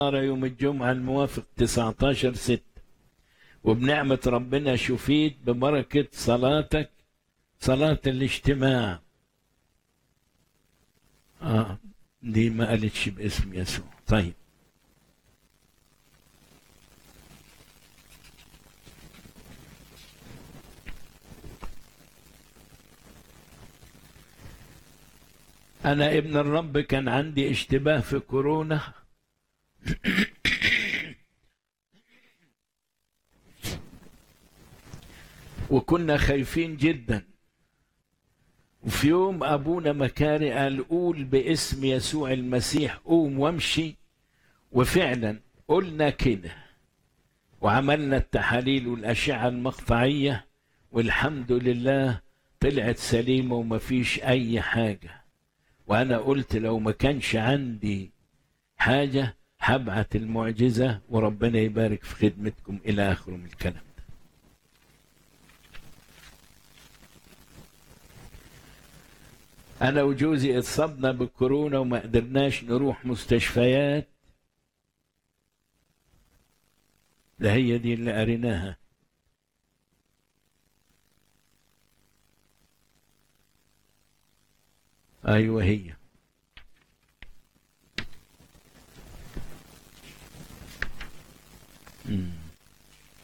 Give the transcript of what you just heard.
يوم الجمعة الموافق 19 ستة وبنعمة ربنا شفيت ببركة صلاتك صلاة الاجتماع آه دي ما قالتش باسم يسوع طيب أنا ابن الرب كان عندي اشتباه في كورونا وكنا خايفين جدا وفي يوم أبونا مكاري قال قول باسم يسوع المسيح قوم وامشي وفعلا قلنا كده وعملنا التحاليل والأشعة المقطعية والحمد لله طلعت سليمة ومفيش أي حاجة وأنا قلت لو ما كانش عندي حاجة هبعت المعجزة وربنا يبارك في خدمتكم إلى آخر من الكلام أنا وجوزي اتصبنا بالكورونا وما قدرناش نروح مستشفيات ده هي دي اللي قريناها أيوة هي